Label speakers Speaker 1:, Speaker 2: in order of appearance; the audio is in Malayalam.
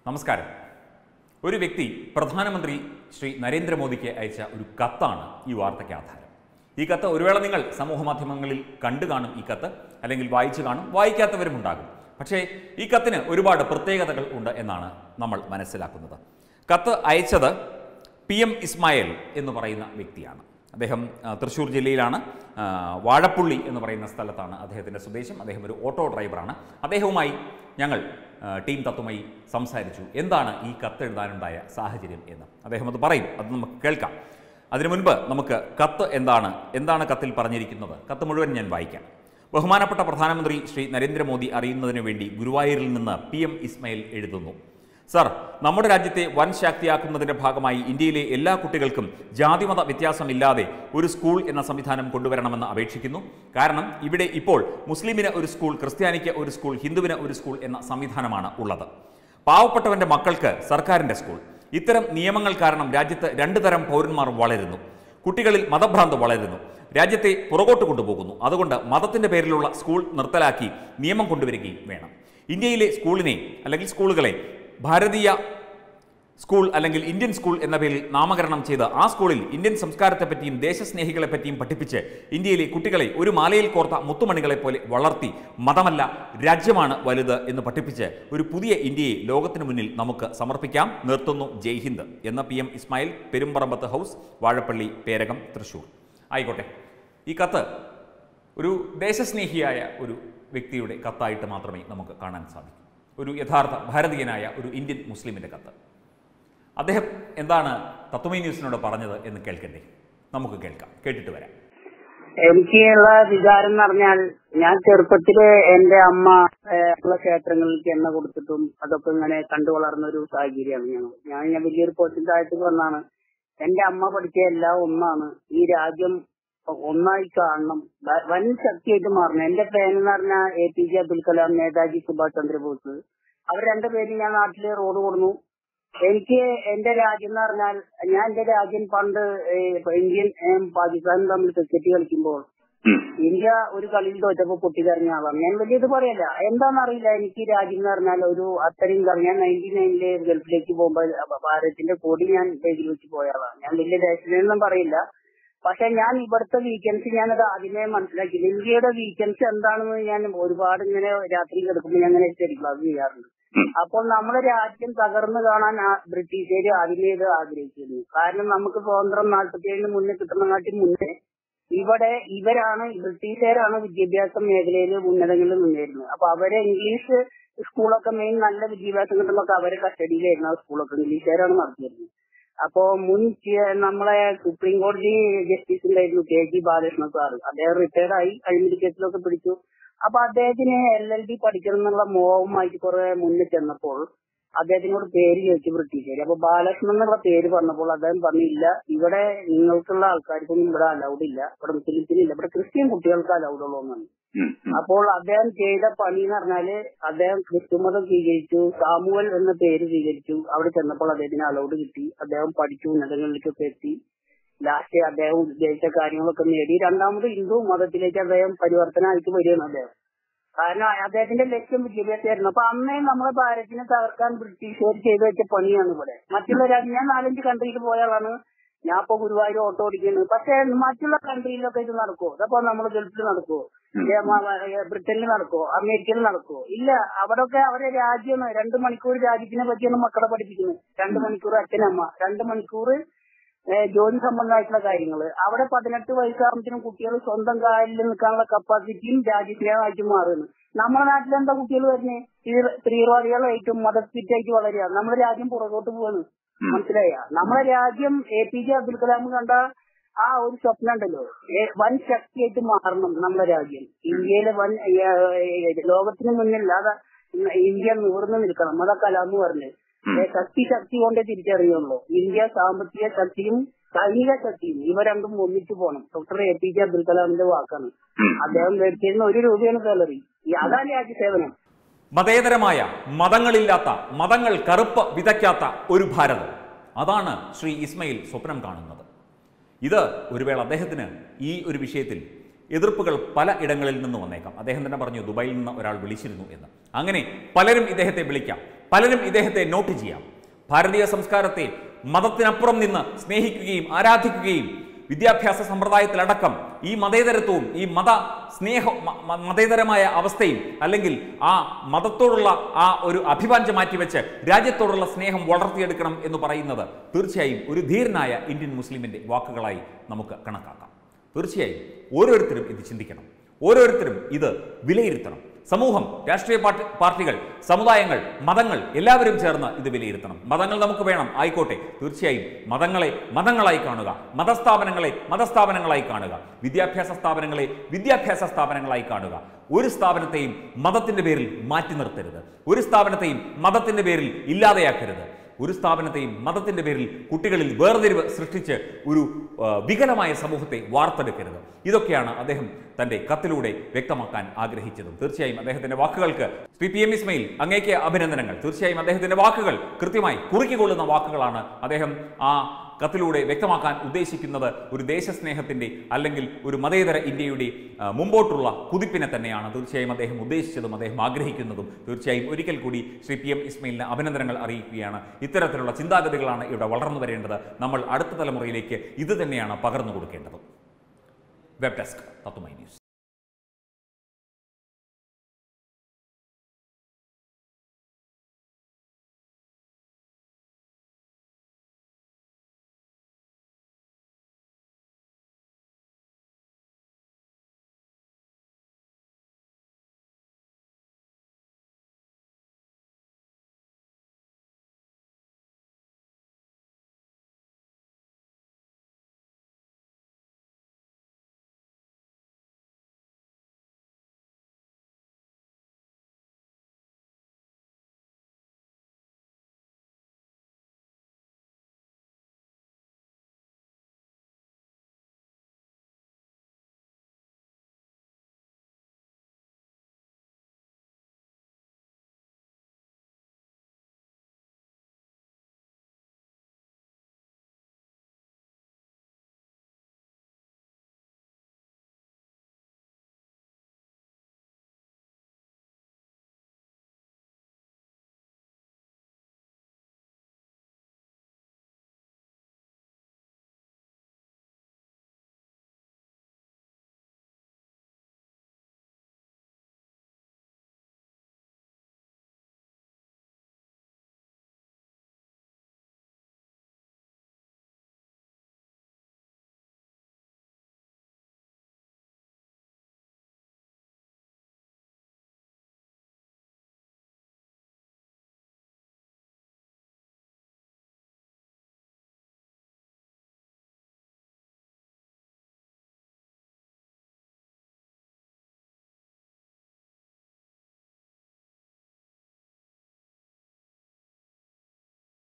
Speaker 1: നമസ്കാരം ഒരു വ്യക്തി പ്രധാനമന്ത്രി ശ്രീ നരേന്ദ്രമോദിക്ക് അയച്ച ഒരു കത്താണ് ഈ വാർത്തയ്ക്ക് ആധാരം ഈ കത്ത് ഒരു വേള നിങ്ങൾ സമൂഹ മാധ്യമങ്ങളിൽ കണ്ടു കാണും ഈ കത്ത് അല്ലെങ്കിൽ വായിച്ചു കാണും വായിക്കാത്തവരും ഉണ്ടാകും പക്ഷേ ഈ കത്തിന് ഒരുപാട് പ്രത്യേകതകൾ ഉണ്ട് എന്നാണ് നമ്മൾ മനസ്സിലാക്കുന്നത് കത്ത് അയച്ചത് പി എം ഇസ്മായിൽ എന്ന് പറയുന്ന വ്യക്തിയാണ് അദ്ദേഹം ആ, തൃശ്ശൂർ ജില്ലയിലാണ് ആ, വാഴപ്പുള്ളി എന്ന് പറയുന്ന സ്ഥലത്താണ് അദ്ദേഹത്തിൻ്റെ സ്വദേശം അദ്ദേഹം ഒരു ഓട്ടോ ഡ്രൈവറാണ് അദ്ദേഹവുമായി ഞങ്ങൾ ആ, ടീം തത്വമായി സംസാരിച്ചു എന്താണ് ഈ കത്ത് എഴുതാനുണ്ടായ സാഹചര്യം എന്ന് അദ്ദേഹം അത് പറയും അത് നമുക്ക് കേൾക്കാം അതിനു മുൻപ് നമുക്ക് കത്ത് എന്താണ് എന്താണ് കത്തിൽ പറഞ്ഞിരിക്കുന്നത് കത്ത് മുഴുവൻ ഞാൻ വായിക്കാം ബഹുമാനപ്പെട്ട പ്രധാനമന്ത്രി ശ്രീ നരേന്ദ്രമോദി അറിയുന്നതിന് വേണ്ടി ഗുരുവായൂരിൽ നിന്ന് പി എം ഇസ്മയിൽ എഴുതുന്നു സർ നമ്മുടെ രാജ്യത്തെ വൻ ശാക്തിയാക്കുന്നതിന്റെ ഭാഗമായി ഇന്ത്യയിലെ എല്ലാ കുട്ടികൾക്കും ജാതിമത വ്യത്യാസമില്ലാതെ ഒരു സ്കൂൾ എന്ന സംവിധാനം കൊണ്ടുവരണമെന്ന് അപേക്ഷിക്കുന്നു കാരണം ഇവിടെ ഇപ്പോൾ മുസ്ലിമിന് ഒരു സ്കൂൾ ക്രിസ്ത്യാനിക്ക് ഒരു സ്കൂൾ ഹിന്ദുവിന് ഒരു സ്കൂൾ എന്ന സംവിധാനമാണ് ഉള്ളത് പാവപ്പെട്ടവന്റെ മക്കൾക്ക് സർക്കാരിന്റെ സ്കൂൾ ഇത്തരം നിയമങ്ങൾ കാരണം രാജ്യത്ത് രണ്ടു തരം പൗരന്മാർ വളരുന്നു കുട്ടികളിൽ മതഭ്രാന്ത് വളരുന്നു രാജ്യത്തെ പുറകോട്ട് കൊണ്ടുപോകുന്നു അതുകൊണ്ട് മതത്തിന്റെ പേരിലുള്ള സ്കൂൾ നിർത്തലാക്കി നിയമം കൊണ്ടുവരികയും വേണം ഇന്ത്യയിലെ സ്കൂളിനെ അല്ലെങ്കിൽ സ്കൂളുകളെ ഭാരതീയ സ്കൂൾ അല്ലെങ്കിൽ ഇന്ത്യൻ സ്കൂൾ എന്ന പേരിൽ നാമകരണം ചെയ്ത് ആ സ്കൂളിൽ ഇന്ത്യൻ സംസ്കാരത്തെപ്പറ്റിയും ദേശസ്നേഹികളെ പറ്റിയും പഠിപ്പിച്ച് ഇന്ത്യയിലെ കുട്ടികളെ ഒരു മാലയിൽ കോർത്ത മുത്തുമണികളെ പോലെ വളർത്തി മതമല്ല രാജ്യമാണ് വലുത് എന്ന് പഠിപ്പിച്ച് ഒരു പുതിയ ഇന്ത്യയെ ലോകത്തിനു മുന്നിൽ നമുക്ക് സമർപ്പിക്കാം നിർത്തുന്നു ജയ് ഹിന്ദ് എന്ന P M Ismail Perumparambath house Vazhappally Perakam Thrissur ആയിക്കോട്ടെ ഈ കത്ത് ഒരു ദേശസ്നേഹിയായ ഒരു വ്യക്തിയുടെ കത്തായിട്ട് മാത്രമേ നമുക്ക് കാണാൻ സാധിക്കൂ ഒരു യഥാർത്ഥ ഭാരതീയനായ ഒരു ഇന്ത്യൻ മുസ്ലിമിൻ്റെ കത്ത് അദ്ദേഹം എന്താണ് തത്വമേ ന്യൂസിനോട് പറഞ്ഞത് എന്ന് കേൾക്കണ്ടേ നമുക്ക് കേൾക്കാം കേട്ടിട്ട് വരാം
Speaker 2: എനിക്കുള്ള വികാരം എന്ന് പറഞ്ഞാൽ ഞാൻ ചെറുപ്പത്തില് എന്റെ അമ്മ ഏഹ്, ഉള്ള ക്ഷേത്രങ്ങളിലേക്ക് എണ്ണ കൊടുത്തിട്ടും അതൊക്കെ ഇങ്ങനെ കണ്ടു വളർന്ന ഒരു സാഹചര്യമാണ് ഞങ്ങൾ ഞാൻ ഞാൻ വലിയൊരു പോസ്റ്റിന്റെ താഴത്തേക്ക് വന്നാണ് എന്റെ അമ്മ പഠിച്ച എല്ലാം ഒന്നാണ് ഈ രാജ്യം ഒന്നായി കാണണം വ- വൻ ശക്തിയായിട്ട് മാറണം എന്റെ പേൻ എന്ന് പറഞ്ഞാൽ A P J Abdul Kalam Netaji Subhash Chandrabose അവർ രണ്ടുപേരും ഞാൻ നാട്ടില് റോഡ് കൊടുന്നു എനിക്ക് എന്റെ രാജ്യം എന്ന് പറഞ്ഞാൽ ഞാൻ എന്റെ രാജ്യം പണ്ട് ഏഹ്, ഇപ്പൊ ഇന്ത്യൻ ഏഹ്, പാകിസ്ഥാനും തമ്മിൽ ക്രിക്കറ്റ് കളിക്കുമ്പോൾ ഇന്ത്യ ഒരു കളിയിൽ തോറ്റപ്പോ പൊട്ടിക്കറിഞ്ഞ ആളാണ് ഞാൻ വലിയ ഇത് പറയല്ല എന്താണെന്നറിയില്ല എനിക്ക് ഈ രാജ്യം എന്ന് പറഞ്ഞാൽ ഒരു അത്രയും കളി ഞാൻ നയൻറ്റി നയനില് ഗൾഫിലേക്ക് പോകുമ്പോൾ അപ്പൊ ഭാരതത്തിന്റെ കൊടി ഞാൻ ബേഗിൽ വെച്ച് പോയ ആളാണ് ഞാൻ വലിയ ദേശീയൊന്നും പറയില്ല പക്ഷെ ഞാൻ ഇവിടുത്തെ വീക്കെൻഡ്സ് ഞാനത് ആദ്യമേ മനസ്സിലാക്കി ഇന്ത്യയുടെ വീക്കെൻഡ്സ് എന്താണെന്ന് ഞാൻ ഒരുപാട് ഇങ്ങനെ രാത്രി കിടക്കുമ്പോൾ ഞാൻ ഇങ്ങനെ സ്റ്റഡി ക്ലാസ് ചെയ്യാറുണ്ട് അപ്പോൾ നമ്മുടെ രാജ്യം തകർന്നു കാണാൻ ആ ബ്രിട്ടീഷുകാർ ആദ്യമേ ഇത് ആഗ്രഹിച്ചിരുന്നു കാരണം നമുക്ക് സ്വാതന്ത്ര്യം നാൽപ്പത്തി ഏഴിന് മുന്നേ കിട്ടുന്നതിനാട്ടി മുന്നേ ഇവിടെ ഇവരാണ് ബ്രിട്ടീഷുകാരാണ് വിദ്യാഭ്യാസ മേഖലയിൽ ഉന്നതങ്ങളിൽ നിന്നിരുന്നത് അപ്പൊ അവരെ ഇംഗ്ലീഷ് സ്കൂളൊക്കെ മെയിൻ നല്ല വിദ്യാഭ്യാസം കിട്ടുമ്പോൾ അവരെ കസ്റ്റഡിയിലായിരുന്നു ആ സ്കൂളൊക്കെ ഇംഗ്ലീഷുകാരാണ് നടത്തിയിരുന്നത് അപ്പോ മുൻ ചീ- നമ്മളെ സുപ്രീം കോടതി ജസ്റ്റിസ് ഉണ്ടായിരുന്നു കെ ജി ബാലകൃഷ്ണ സാറ് അദ്ദേഹം റിട്ടയർഡ് ആയി അഴിമതി കേസിലൊക്കെ പിടിച്ചു അപ്പൊ അദ്ദേഹത്തിന് എൽ എൽ ഡി പഠിക്കണം എന്നുള്ള മോഹമായിട്ട് കുറെ മുന്നിൽ ചെന്നപ്പോൾ അദ്ദേഹത്തിനോട് പേര് ചോദിച്ചു ബ്രിട്ടീഷുകാർ അപ്പൊ ബാലകൃഷ്ണൻ എന്നുള്ള പേര് പറഞ്ഞപ്പോൾ അദ്ദേഹം പറഞ്ഞില്ല ഇവിടെ നിങ്ങൾക്കുള്ള ആൾക്കാർക്കൊന്നും ഇവിടെ അലൗഡ് ഇല്ല ഇവിടെ മുസ്ലിംസിനില്ല ഇവിടെ ക്രിസ്ത്യൻ കുട്ടികൾക്ക് അലൗഡ് ഉള്ളൂ എന്നാണ് അപ്പോൾ അദ്ദേഹം ചെയ്ത പണി എന്ന് പറഞ്ഞാല് അദ്ദേഹം ക്രിസ്തുമതം സ്വീകരിച്ചു സാമുവൽ എന്ന പേര് സ്വീകരിച്ചു അവിടെ ചെന്നപ്പോൾ അദ്ദേഹത്തിന് അലൗഡ് കിട്ടി അദ്ദേഹം പഠിച്ചു ഉന്നതങ്ങളിലേക്കൊക്കെ എത്തി ലാസ്റ്റ് അദ്ദേഹം ഉദ്ദേശിച്ച കാര്യങ്ങളൊക്കെ നേടി രണ്ടാമത് ഹിന്ദു മതത്തിലേക്ക് അദ്ദേഹം പരിവർത്തനമായിട്ട് വരികയാണ് അദ്ദേഹം കാരണം അദ്ദേഹത്തിന്റെ ലക്ഷ്യം വിദ്യാഭ്യാസമായിരുന്നു അപ്പൊ അന്നേ നമ്മുടെ ഭാരതത്തിനെ തകർക്കാൻ ബ്രിട്ടീഷുകാർ ചെയ്തു വെച്ച പണിയാണ് ഇവിടെ മറ്റുള്ള രാജ്യം ഞാൻ നാലഞ്ച് കൺട്രിയിൽ പോയ ആളാണ് ഞാൻ ഇപ്പൊ ഗുരുവായൂർ ഓട്ടോ ഓടിക്കുന്നത് പക്ഷെ മറ്റുള്ള കൺട്രിയിലൊക്കെ ഇത് നടക്കുമോ അതപ്പോ നമ്മൾ ഗൾഫിൽ നടക്കുമോ ഇല്ലേ, മ- മ- ബ്രിട്ടനിൽ നടക്കുമോ അമേരിക്കയിൽ നടക്കുമോ ഇല്ല അവിടൊക്കെ അവരെ രാജ്യമാണ് രണ്ടു മണിക്കൂർ രാജ്യത്തിനെ പറ്റിയാണ് മക്കളെ പഠിപ്പിക്കുന്നത് രണ്ടു മണിക്കൂർ അച്ഛനമ്മ രണ്ട് മണിക്കൂർ ഏഹ് ജോലി സംബന്ധമായിട്ടുള്ള കാര്യങ്ങൾ അവിടെ പതിനെട്ട് വയസ്സാകുമ്പോഴത്തേനും കുട്ടികൾ സ്വന്തം കാലിൽ നിൽക്കാനുള്ള കപ്പാസിറ്റിയും രാജ്യസ്നേഹമായിട്ട് മാറുന്നു നമ്മുടെ നാട്ടിൽ എന്താ കുട്ടികൾ വരുന്നത് തീവ്രവാദികളായിട്ടും മതത്തിറ്റായിട്ട് വളരുക നമ്മുടെ രാജ്യം പുറകോട്ട് പോവാണ് മനസ്സിലായ നമ്മുടെ രാജ്യം A P J Abdul Kalam കണ്ട ആ ഒരു സ്വപ്നം ഉണ്ടല്ലോ ഏ- വൻ ശക്തിയായിട്ട് മാറണം നമ്മുടെ രാജ്യം ഇന്ത്യയിലെ വൻ ഏ, ലോകത്തിന് മുന്നിൽ അതാ ഇന്ത്യ നൂർന്ന് നിൽക്കണം അതാ കലാം പറഞ്ഞു ഏ, ശക്തി ശക്തി കൊണ്ടേ തിരിച്ചറിയുള്ളൂ ഇന്ത്യ സാമ്പത്തിക ശക്തിയും സൈനിക ശക്തിയും ഇവ രണ്ടും ഒന്നിച്ചു പോകണം doctor A P J Abdul കലാമിന്റെ വാക്കാണ് അദ്ദേഹം മേടിച്ചിരുന്ന ഒരു രൂപയാണ് സാലറി അതാണ് രാജ്യസേവനം
Speaker 1: മതേതരമായ മതങ്ങളില്ലാത്ത മതങ്ങൾ കറുപ്പ് വിതയ്ക്കാത്ത ഒരു ഭാരതം അതാണ് ശ്രീ ഇസ്മയിൽ സ്വപ്നം കാണുന്നത് ഇത് ഒരു വേള അദ്ദേഹത്തിന് ഈ ഒരു വിഷയത്തിൽ എതിർപ്പുകൾ പല ഇടങ്ങളിൽ നിന്ന് വന്നേക്കാം അദ്ദേഹം തന്നെ പറഞ്ഞു ദുബായിൽ നിന്ന് ഒരാൾ വിളിച്ചിരുന്നു എന്ന് അങ്ങനെ പലരും ഇദ്ദേഹത്തെ വിളിക്കാം പലരും ഇദ്ദേഹത്തെ നോട്ട് ചെയ്യാം ഭാരതീയ സംസ്കാരത്തെ മതത്തിനപ്പുറം നിന്ന് സ്നേഹിക്കുകയും ആരാധിക്കുകയും വിദ്യാഭ്യാസ സമ്പ്രദായത്തിലടക്കം ഈ മതേതരത്വവും ഈ മത സ്നേഹ മ- മ- മതേതരമായ അവസ്ഥയും അല്ലെങ്കിൽ ആ മതത്തോടുള്ള ആ ഒരു അഭിവാഞ്ച മാറ്റിവെച്ച് രാജ്യത്തോടുള്ള സ്നേഹം വളർത്തിയെടുക്കണം എന്ന് പറയുന്നത് തീർച്ചയായും ഒരു ധീരനായ ഇന്ത്യൻ മുസ്ലിമിന്റെ വാക്കുകളായി നമുക്ക് കണക്കാക്കാം തീർച്ചയായും ഓരോരുത്തരും ഇത് ചിന്തിക്കണം ഓരോരുത്തരും ഇത് വിലയിരുത്തണം സമൂഹം രാഷ്ട്രീയ പാർട്ടി പാർട്ടികൾ സമുദായങ്ങൾ മതങ്ങൾ എല്ലാവരും ചേർന്ന് ഇത് വിലയിരുത്തണം മതങ്ങൾ നമുക്ക് വേണം ആയിക്കോട്ടെ തീർച്ചയായും മതങ്ങളെ മതങ്ങളായി കാണുക മതസ്ഥാപനങ്ങളെ മതസ്ഥാപനങ്ങളായി കാണുക വിദ്യാഭ്യാസ സ്ഥാപനങ്ങളെ വിദ്യാഭ്യാസ സ്ഥാപനങ്ങളായി കാണുക ഒരു സ്ഥാപനത്തെയും മതത്തിന്റെ പേരിൽ മാറ്റി നിർത്തരുത് ഒരു സ്ഥാപനത്തെയും മതത്തിന്റെ പേരിൽ ഇല്ലാതെയാക്കരുത് ഒരു സ്ഥാപനത്തെയും മതത്തിന്റെ പേരിൽ കുട്ടികളിൽ വേർതിരിവ് സൃഷ്ടിച്ച് ഒരു ആ, വികലമായ സമൂഹത്തെ വാർത്തെടുക്കരുത് ഇതൊക്കെയാണ് അദ്ദേഹം തന്റെ കത്തിലൂടെ വ്യക്തമാക്കാൻ ആഗ്രഹിച്ചതും തീർച്ചയായും അദ്ദേഹത്തിന്റെ വാക്കുകൾക്ക് ശ്രീ പി എം ഇസ്മയിൽ അങ്ങേക്ക് അഭിനന്ദനങ്ങൾ തീർച്ചയായും അദ്ദേഹത്തിന്റെ വാക്കുകൾ കൃത്യമായി കുറുക്കിക്കൊള്ളുന്ന വാക്കുകളാണ് അദ്ദേഹം ആ കത്തിലൂടെ വ്യക്തമാക്കാൻ ഉദ്ദേശിക്കുന്നത് ഒരു ദേശസ്നേഹത്തിന്റെ അല്ലെങ്കിൽ ഒരു മതേതര ഇന്ത്യയുടെ ആ, മുമ്പോട്ടുള്ള കുതിപ്പിനെ തന്നെയാണ് തീർച്ചയായും അദ്ദേഹം ഉദ്ദേശിച്ചതും അദ്ദേഹം ആഗ്രഹിക്കുന്നതും തീർച്ചയായും ഒരിക്കൽ കൂടി ശ്രീ പി എം ഇസ്മയിലിന് അഭിനന്ദനങ്ങൾ അറിയിക്കുകയാണ് ഇത്തരത്തിലുള്ള ചിന്താഗതികളാണ് ഇവിടെ വളർന്നു വരേണ്ടത് നമ്മൾ അടുത്ത തലമുറയിലേക്ക് ഇത് തന്നെയാണ് പകർന്നു കൊടുക്കേണ്ടത് വെബ് ഡെസ്ക് തത്തുമൈ ന്യൂസ്